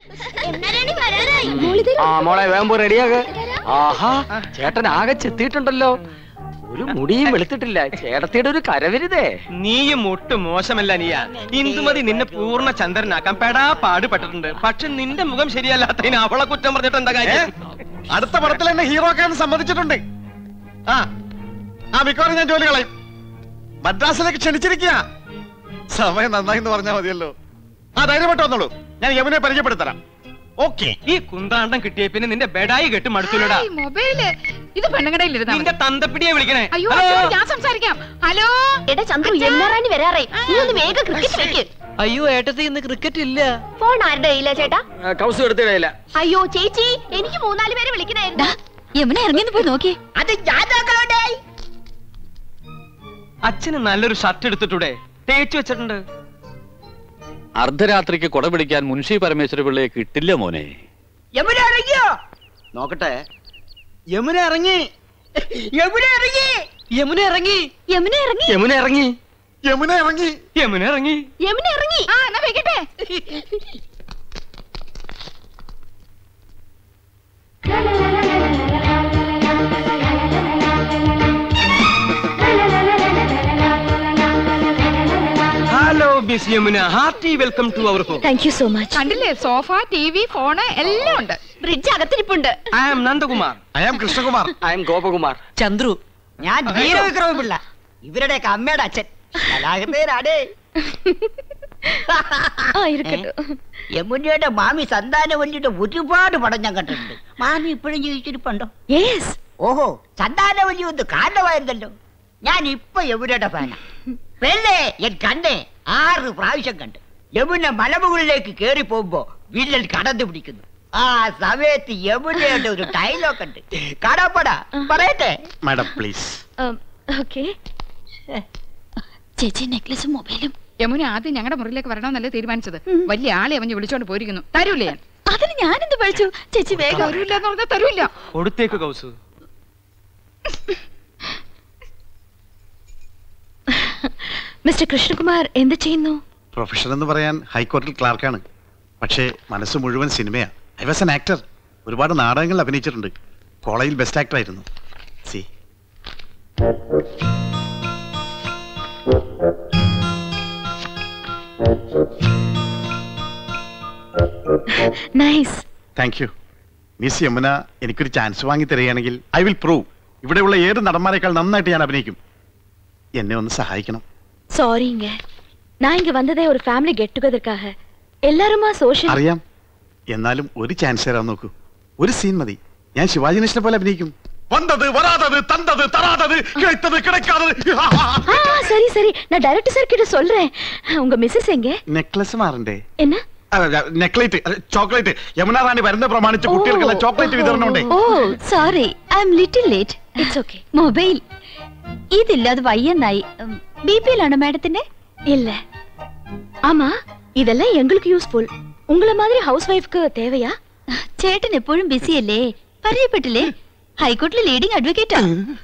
ആ മോളെ വേമ്പോ റെഡിയാക ആഹാ ചേട്ടൻ ആകെ ചെത്തിയിട്ടുണ്ടല്ലോ ഒരു മുടിയും വെളുത്തിട്ടില്ല ചേട്ടത്തിയുടെ ഒരു കരവരുതേ നീയും ഒട്ടും മോശമല്ല നീയാ ഇന്ദുമതി നിന്നെ പൂർണ്ണ ചന്ദ്രനാക്കാൻ പെടാ പാടുപെട്ടിട്ടുണ്ട് പക്ഷെ നിന്റെ മുഖം ശരിയല്ലാത്തതിന് അവളെ കുറ്റം പറഞ്ഞിട്ട് എന്താ കാര്യം അടുത്ത പടത്തിൽ എന്നെ ഹീറോ ആക്കാൻ സമ്മതിച്ചിട്ടുണ്ട് ആ ആ മിക്കവാറും ഞാൻ ജോലി കളയും മദ്രാസിലേക്ക് ക്ഷണിച്ചിരിക്കുക സമയം നന്നായി എന്ന് പറഞ്ഞാൽ മതിയല്ലോ ആ ധൈര്യമായിട്ട് വന്നോളൂ ഞാൻ യമുനെ പരിചയപ്പെടുത്തരാം ഓക്കെ ഈ കുന്താണ്ടം കിട്ടിയ പിന്നെ നിന്റെ ബെഡായി കെട്ട് മടുത്തില്ലടാ ഈ മൊബൈല് ഇത് പെണ്ണുങ്ങടയിലിരുന്നാ നിന്റെ തന്തപ്പിടിയെ വിളിക്കണേ അയ്യോ ഹലോ? അച്ഛോ, ഞാൻ സംസാരിക്കാം ഹലോ എടാ ചന്ദ്രു എല്ലാറാണി വരാറേ നീ ഒന്ന് വേഗം ക്രിക്കറ്റ് വെക്ക് അയ്യോ ഏട്ടത്തി ഇന്ന് ക്രിക്കറ്റ് ഇല്ല ഫോൺ ആരുടെ കയ്യിലാ ചേട്ടാ കൗസ് എടുത്തിടയില്ല അയ്യോ ചേച്ചി എനിക്ക് മൂന്നാല് പേരെ വിളിക്കണായിരുന്നു യമുന ഇറങ്ങിന്ന് പോയി നോക്കി അത് ഞാൻ നോക്കണോണ്ടേ അച്ഛന് നല്ലൊരു ഷർട്ട് എടുത്തിട്ടൂടെ തേച്ചു വെച്ചിട്ടുണ്ട് അർദ്ധരാത്രിക്ക് കൊട പിടിക്കാൻ മുൻഷി പരമേശ്വര പിള്ളയെ കിട്ടില്ല മോനെ യമുന ഇറങ്ങിയോ നോക്കട്ടെ യമുന ഇറങ്ങി യമുന ഇറങ്ങി യമുന ഇറങ്ങി യമുന ഇറങ്ങി യമുന ഇറങ്ങി യമുന ഇറങ്ങി യമുന ഇറങ്ങി യമുന ഇറങ്ങി ആ എന്നാ വെക്കട്ടെ hello miss Yamuna hearty welcome to our home thank you so much കണ്ടില്ലേ സോഫ ടി വി ഫോണ് എല്ലാം ഉണ്ട് ബ്രിഡ്ജ് അകത്തിരിപ്പുണ്ട് I am Nandakumar I am Krishnakumar I'm Gopakumar Chandru ഞാൻ വീരവിക്രമ പിള്ള ഇവരുടെയൊക്കെ അമ്മയുടെ അച്ഛൻ കലാകൃതേനാടേ ആ ഇരിക്കട്ടെ യമുനയുടെ മാമി സന്താനവല്ലിയുടെ ഒരുപാട് പടം ഞാൻ കണ്ടിട്ടുണ്ട് മാമി ഇപ്പോഴും ജീവിച്ചിരിപ്പുണ്ടോ യെസ് ഓഹോ സന്താനവല്ലി ഒന്ന് കാരണമായിരുന്നല്ലോ ഞാൻ ഇപ്പൊ യമുനയുടെ ഫാനാ പെണ്ണേ ഞാൻ കണ്ടേ ആറ് പ്രാവശ്യം കണ്ട് യമുന മലമുകളിലേക്ക് കേറി പോകുമ്പോ വില്ലൻ കടന്നു പിടിക്കുന്നു ആ സമയത്ത് യമുനയുടെ ഒരു ഡയലോഗ് ഉണ്ട് കടപ്പട പറയട്ടെ മാഡം പ്ലീസ് ഓക്കെ ചേച്ചി നെക്ലസും മൊബൈലും യമുന ആദ്യം ഞങ്ങളുടെ മുറിയിലേക്ക് വരണമെന്നല്ലേ തീരുമാനിച്ചത് വലിയ ആളെ അവൻ വിളിച്ചോണ്ട് പോയിരിക്കുന്നു തരൂലേ ഞാൻ അതിന് ഞാനെന്ത് പഠിച്ചു ചേച്ചി വേഗം തരൂല്ല എന്ന് പറഞ്ഞാൽ തരൂല്ല കൊടുത്തേക്ക് കൗസു മിസ്റ്റർ കൃഷ്ണകുമാർ എന്ത് ചെയ്യുന്നു പ്രൊഫഷൻ എന്ന് പറയാൻ ഹൈക്കോടതിയിൽ ക്ലാർക്കാണ് പക്ഷേ മനസ്സ് മുഴുവൻ സിനിമയാ ഐ വാസ് എൻ ആക്ടർ ഒരുപാട് നാടകങ്ങളിൽ അഭിനയിച്ചിട്ടുണ്ട് കോളേജിൽ ബെസ്റ്റ് ആക്ടർ ആയിരുന്നു സി nice thank you miss Yamuna എനിക്കൊരു ചാൻസ് വാങ്ങി തരികയാണെങ്കിൽ ഐ വിൽ പ്രൂവ് ഇവിടെയുള്ള ഏത് നടന്മാരെക്കാൾ നന്നായിട്ട് ഞാൻ അഭിനയിക്കും എന്നെ ഒന്ന് സഹായിക്കണം சாரிங்க நான் இங்க வந்ததே ஒரு ஃபேமிலி கெட் டுகெதர்க்காக எல்லாருமா சோஷியல் അറിയാം എന്നാലും ഒരു ചാൻസ് തരാൻ നോക്കൂ ഒരു സീൻ മതി ഞാൻ ശിവാജി ഗണേശനെ പോലെ അഭിനയിക്കും വന്നത് വരാതത് തന്തത് തരാതത് കിടത്തത് കിടക്കാതത് ஆ சரி சரி நான் டைரக்டர் சார் கிட்ட சொல்றேன் உங்க மிஸ்ஸஸ் எங்க നെക്ലസ് മാറണ്ടേ என்ன നെക്ലേറ്റ് ചോക്ലേറ്റ് യമുന റാണി വരുന്ന പ്രമാണിച്ച് കുട്ടികൾക്കുള്ള ചോക്ലേറ്റ് വിതരണം ഉണ്ടേ oh sorry I'm little late it's okay mobile ഇതില്ലാതെ വയ്യെന്നായി ബി പിയിലാണോ മാഡത്തിന്റെ இல்ல ஆமா இதெல்லாம் எங்களுக்கு யூஸ்ஃபுல் உங்கள மாதிரி ஹவுஸ் ஒய்ஃப்க்கு தேவையா ചേട്ടൻ എപ്പോഴും ബിസി അല്ലേ പരിചയപ്പെട്ടില്ലേ ഹൈക്കോർട്ടിലെ ലീഡിംഗ് അഡ്വക്കേറ്റാ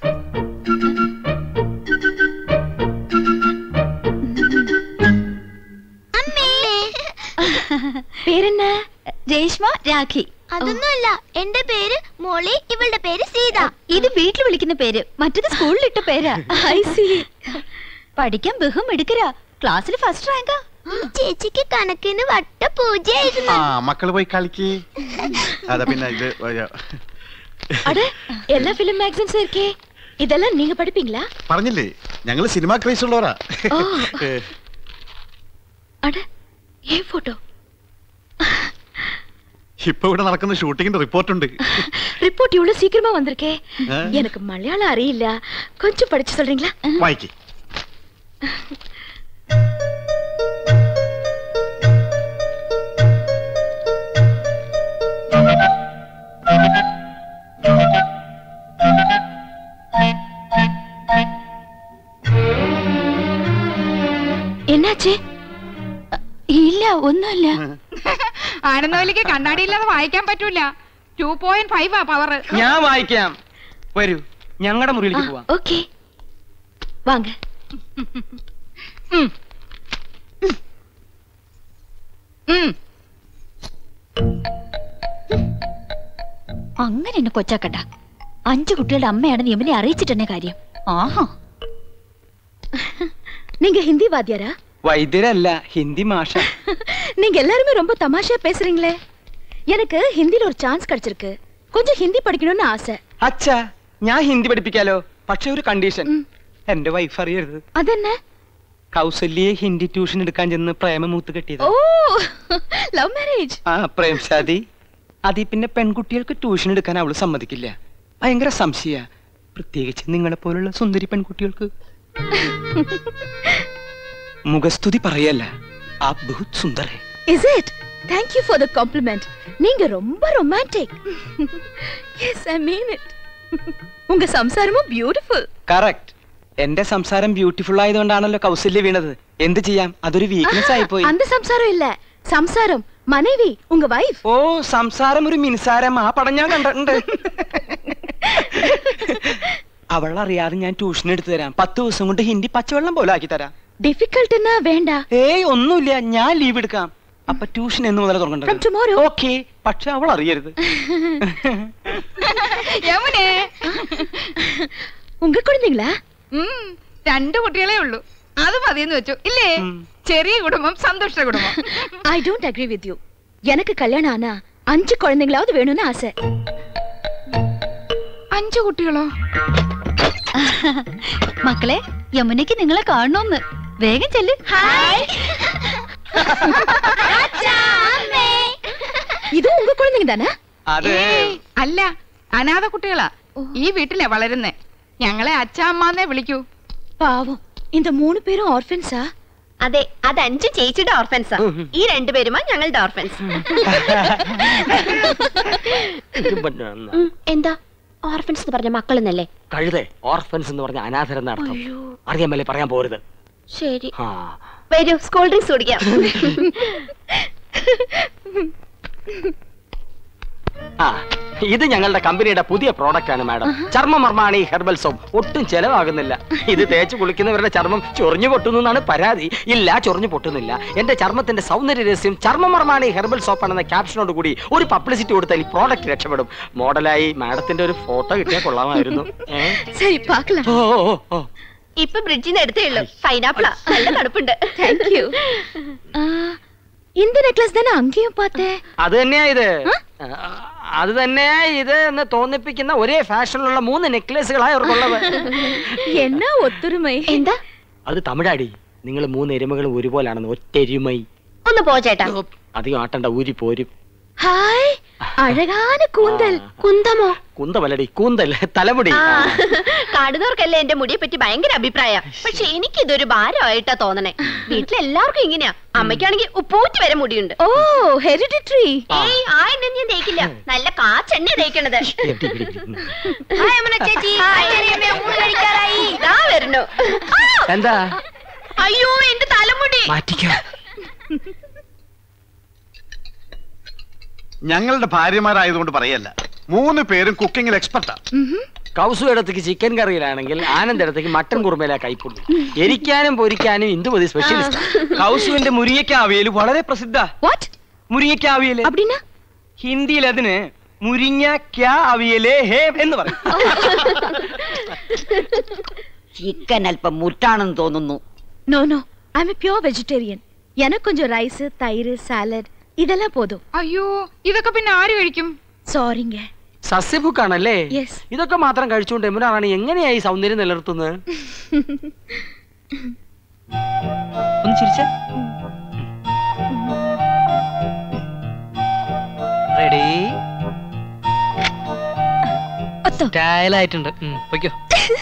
പേരെന്നാ രേഷ്മ രാഖി അതൊന്നുമല്ല എന്റെ പേര് മോളി ഇവളുടെ പേര് സീത ഇത് വീട്ടിൽ വിളിക്കുന്ന പേര് മറ്റത് സ്കൂളിൽ ഇട്ട പേരാ ഐ സി പഠിക്കാൻ ബഹും എടുക്കരാ ക്ലാസ്സിൽ ഫസ്റ്റ് റാങ്കാ ചേച്ചിക്ക് കണക്കിന് വട്ട പൂജയായിരുന്നു ആ മക്കള് പോയി കളിക്ക് അതാ പിന്നെ ഇത് ഒരു- அட எல்லா ஃபிலிம் மேகசின்ஸும் இருக்கே இதெல்லாம் நீங்க படிப்பீங்களா പറഞ്ഞില്ലേ ഞങ്ങള് സിനിമ ക്രൈസ് ഉള്ളവരാ ஓ அட ஏன் போட்டோ ഇപ്പൊ ഇവിടെ നടക്കുന്ന ഷൂട്ടിങ്ങിന്റെ റിപ്പോർട്ട് ഉണ്ട് ரிப்போர்ட் இவ்வளவு சீக்கிரமா வந்திருக்கே ஆ. எனக்கு மலையாளம் அறியிല്ല கொஞ்சம் படிச்சு சொல்றீங்களா വായിക്ക് என்னாச்சு ഇല്ല ഒന്നുമില്ല ആനന്ദവല്ലിക്ക് കണ്ണാടിയില്ലാതെ വായിക്കാൻ പറ്റൂല ടു പോയിന്റ് ഫൈവ് ആ പവർ ഞാൻ വായിക്കാം വരൂ ഞങ്ങളുടെ മുറിയിലേക്ക് പോവാം ഓക്കെ വാങ്ങ അങ്ങനെ എന്നെ കൊച്ചാക്കട്ട അഞ്ചു കുട്ടികളുടെ അമ്മയാണെന്ന് യമുനെ അറിയിച്ചിട്ടെന്നെ കാര്യം ആഹാ நீங்க ஹிந்தி வாத்தியாரா വൈദ്യരല്ല ഹിന്ദി മാഷ நீங்க எல்லாருமே ரொம்ப தமாஷா பேசுறீங்களே எனக்கு ஹிந்தில ஒரு சான்ஸ் கிடைச்சிருக்கு கொஞ்சம் ஹிந்தி படிக்கணும்னு ஆசை അച്ഛാ ഞാൻ ഹിന്ദി പഠിപ്പിക്കാലോ പക്ഷെ ഒരു കണ്ടീഷൻ എന്റെ വൈഫ് അറിയരുത് அதென்ன കൗസല്യെ ഹിന്ദി ട്യൂഷൻ എടുക്കാൻ ചെന്ന് പ്രേമമൂത്ത് കെട്ടിയത് ஓ லவ் மேரேஜ் ആ പ്രേംശാദി അതി പിന്നെ പെൺകുട്ടികൾക്ക് ട്യൂഷൻ എടുക്കാൻ അവള് സമ്മതിക്കില്ല ഭയങ്കര സംശയ പ്രത്യേകിച്ച് നിങ്ങളെ പോലുള്ള സുന്ദരി പെൺകുട്ടികൾക്ക് മുഖസ്തുതി പറയല്ല ആ ബഹുത് സുന്ദരേ is it thank you for the compliment நீங்க ரொம்ப romantic yes I mean it உங்க சம்சாரமும் பியூட்டிஃபுல் കറക്റ്റ് എന്റെ സംസാരം ബ്യൂട്ടിഫുൾ ആയതുകൊണ്ടാണല്ലോ കൗസല്യ വീണത് എന്ത് ചെയ്യാം അതൊരു വീക്ക്നെസ് ആയിപ്പോയി அந்த சம்சாரம் இல்ல சம்சாரம் மனைவி உங்க வைஃப் ഓ സംസാരം ഒരു മിൻസാരം ആ പടം ഞാൻ കണ്ടിട്ടുണ്ട് അവൾ അറിയാതെ ഞാൻ ട്യൂഷൻ എടുത്തു തരാം പത്ത് ദിവസം കൊണ്ട് ഹിന്ദി പച്ചവെള്ളം പോലെ ആക്കി തരാം டிஃபிகல்ட்னா வேண்டாம் ഏയ് ഒന്നുമില്ല ഞാൻ ലീവ് എടുക്കാം അപ്പൊ ട്യൂഷൻ എന്ന് മുതൽ From തുടങ്ങേണ്ടത് tomorrow. ഓക്കെ പക്ഷെ അവൾ അറിയരുത് യമുനെ உங்க குழந்தைங்களா ഉം, രണ്ട് കുട്ടികളെ ഉള്ളൂ അത് മതിയെന്ന് വെച്ചു ഇല്ലേ ചെറിയ കുടുംബം സന്തുഷ്ട കുടുംബം I don't agree with you எனக்கு கல்யாணம் ஆனா அஞ்சு குழந்தைங்களாவது வேணும்னு ஆசை അഞ്ചു കുട്ടികളോ മക്കളെ യമുനയ്ക്ക് നിങ്ങളെ കാണണോന്ന് വേഗം ചെല്ല് இது உங்க குழந்தைங்க தானே അത് ഏയ്, അല്ല അനാഥ കുട്ടികളാ ഈ വീട്ടിലെ വളരുന്നേ ഞങ്ങളെ അച്ഛാമ്മന്നേ വിളിക്കൂ பாவம் இந்த മൂന്ന് പേരും ഓർഫൻസാ അതെ അത് അഞ്ച് ചേച്ചിയുടെ ഓർഫൻസാ ഈ രണ്ടുപേരുമാ ഞങ്ങളുടെ ഓർഫൻസ് എന്താ ഓർഫൻസ് എന്ന് പറഞ്ഞ മക്കളെന്നല്ലേ കഴുതേ ഓർഫൻസ് എന്ന് പറഞ്ഞ അനാഥരെന്ന അർത്ഥം അറിയാൻ മേലെ പറയാൻ പോരുത് ശരി ആ വരൂ സ്കൂൾ ഡ്രിങ്ക്സ് കുടിക്കാം ആ ഇത് ഞങ്ങളുടെ കമ്പനിയുടെ പുതിയ പ്രോഡക്റ്റ് ആണ് മാഡം ചർമ്മമർമാണി ഹെർബൽ സോപ്പ് ഒട്ടും ചെലവാകുന്നില്ല ഇത് തേച്ച് കുളിക്കുന്നവരുടെ ചർമ്മം ചൊറിഞ്ഞു പൊട്ടുന്നു എന്നാണ് പരാതി ഇല്ല ചൊറിഞ്ഞു പൊട്ടുന്നില്ല എന്റെ ചർമ്മത്തിന്റെ സൗന്ദര്യ രഹസ്യം ചർമ്മമർമാണി ഹെർബൽ സോപ്പ് ആണെന്ന ക്യാപ്ഷനോട് കൂടി ഒരു പബ്ലിസിറ്റി കൊടുത്താൽ ഈ പ്രോഡക്റ്റ് രക്ഷപ്പെടും മോഡലായി മാഡത്തിന്റെ ഒരു ഫോട്ടോ കിട്ടിയാൽ കൊള്ളാമായിരുന്നു ഏ? சரி பார்க்கலாம் ഓ ഓ, ഓ, ഓ ഇപ്പൊ ബ്രിഡ്ജിൽ നിന്ന് എടുത്തേ ഉള്ളൂ പൈനാപ്പിളാ നല്ല തണുപ്പുണ്ട് தேங்க் யூ இந்த நெக்லஸ் தானே அங்கேயும் பார்த்தேன் അത് തന്നെയാ ഇത് ആ, അത് തന്നെയാ ഇത് എന്ന് തോന്നിപ്പിക്കുന്ന ഒരേ ഫാഷനിലുള്ള മൂന്ന് നെക്ലേസുകളായ അവർക്കുള്ളത് என்ன ஒத்துரிமை എന്താ അത് തമിഴാടി നിങ്ങൾ മൂന്ന് എരുമകളും ഒരുപോലാണെന്ന് ഒറ്റെരുമൈ ഒന്ന് പോ ചേട്ടാ അധികം ആട്ടണ്ട ഊരി പോരും ஹாய் அழகான கூந்தல் കുന്തമോ കുന്തമല്ലടി കൂന്തൽ തലമുടി ആ കാണുന്നവർക്കല്ലേ എന്റെ മുടിയെ പറ്റി ഭയങ്കര അഭിപ്രായ പക്ഷെ എനിക്ക് ഇതൊരു ഭാരമായിട്ടാ തോന്നണേ വീട്ടിലെല്ലാവർക്കും ഇങ്ങനെയാ അമ്മയ്ക്കാണെങ്കിൽ ഉപ്പൂറ്റി വരെ മുടിയുണ്ട് ஓ ஹெரிடிட்ரி ഏയ് ആ എണ്ണ ഞാൻ തേക്കില്ല നല്ല കാച്ചെണ്ണ തേക്കണത് എടി, എടി, എടി. ഹായ് അമ്മ ചേച്ചി ഹായ് ചെറിയമ്മേ, ഊണ് കഴിക്കാറായി ദാ വരുന്നു ആ! എന്താ അയ്യോ എന്റെ തലമുടി മാറ്റിക്കോ ഞങ്ങളുടെ ഭാര്യമാരായതുകൊണ്ട് പറയല്ല മൂന്ന് പേരും കുക്കിങ്ങിൽ എക്സ്പെർട്ടാ കൗസു ഇടത്തേക്ക് ചിക്കൻ കറിയിലാണെങ്കിൽ ആനന്ദ് ഇടത്തേക്ക് മട്ടൻ കുറുമയിലാ കൈപ്പുള്ളൂ എരിക്കാനും പൊരിക്കാനും ഇന്ദുമതി സ്പെഷ്യലിസ്റ്റ് കൗസുവിന്റെ മുരിങ്ങയ്ക്ക അവിയല് വളരെ പ്രസിദ്ധ வாட் മുരിങ്ങയ്ക്ക അവിയല് அப்படின்னா ഹിന്ദിയിൽ അതിന് മുരിങ്ങയ്ക്ക അവിയലേ ഹേ എന്ന് പറയും ചിക്കൻ അല്പം മുറ്റാണെന്ന് തോന്നുന്നു no no I'm pure vegetarian எனக்கு கொஞ்சம் ரைஸ் தயிர் சாலட் இதெல்லாம் போதும் അയ്യോ ഇതൊക്കെ പിന്നെ ആര് കഴിക്കും சாரிங்க സസ്യഭുക്കാണല്ലേ Yes. ഇതൊക്കെ മാത്രം കഴിച്ചുകൊണ്ട് എമുനാറാണ് എങ്ങനെയായി സൗന്ദര്യം നിലനിർത്തുന്നത് ഒന്ന് ചിരിച്ച റെഡി ഒത്തോ സ്റ്റൈലായിട്ടുണ്ട് പൊയ്ക്കോ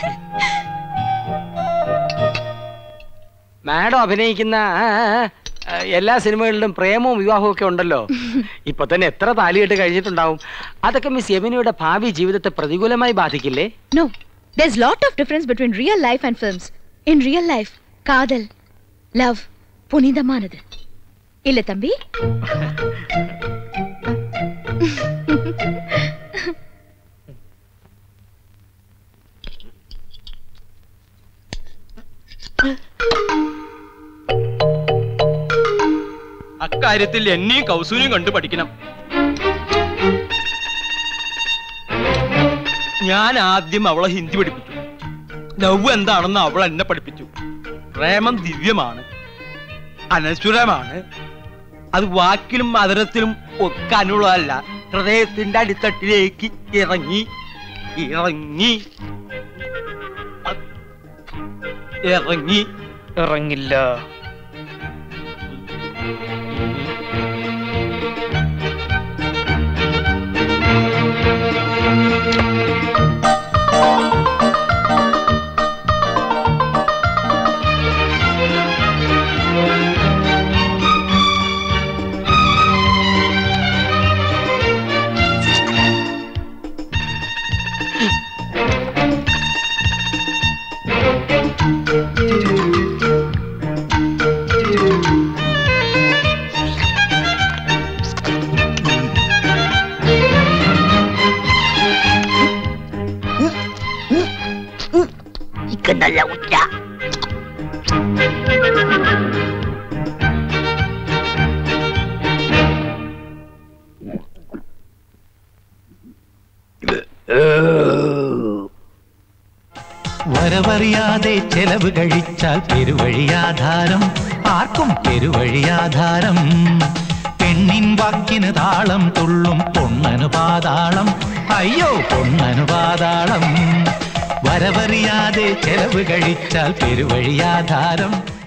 മാഡം അഭിനയിക്കുന്ന ആ, ആ, എല്ലാ സിനിമകളിലും പ്രേമവും വിവാഹവും ഒക്കെ ഉണ്ടല്ലോ ഇപ്പൊ തന്നെ എത്ര താലികെട്ട് കഴിഞ്ഞിട്ടുണ്ടാവും അതൊക്കെ മിസ് യമിനയുടെ ഭാവി ജീവിതത്തെ പ്രതികൂലമായി ബാധിക്കില്ലേ No, there's lot of difference between real life and films. In real life, காதல், love, புனிதமானது. இல்ல தம்பி? അക്കാര്യത്തിൽ എന്നെയും കൗസൂനെയും കണ്ടു പഠിക്കണം ഞാൻ ആദ്യം അവളെ ഹിന്ദി പഠിപ്പിച്ചു ലവ് എന്താണെന്ന് അവൾ എന്നെ പഠിപ്പിച്ചു പ്രേമം ദിവ്യമാണ് അനശ്വരമാണ് അത് വാക്കിലും മധുരത്തിലും ഒക്കെ അനുള്ളതല്ല ഹൃദയത്തിന്റെ അടിത്തട്ടിലേക്ക് ഇറങ്ങി ഇറങ്ങി അ- ഇറങ്ങി ഇറങ്ങില്ല ഇക്ക് നല്ല ഉച്ച വരവറിയാതെ ചെലവ് കഴിച്ചാൽ പെരുവഴിയാധാരം ആർക്കും പെരുവഴിയാധാരം പെണ്ണിൻ വാക്കിന് താളം തുള്ളും പൊണ്ണനു പാതാളം അയ്യോ പൊണ്ണനു പാതാളം വരവറിയാതെ ചെലവ് കഴിച്ചാൽ പെരുവഴിയാധാരം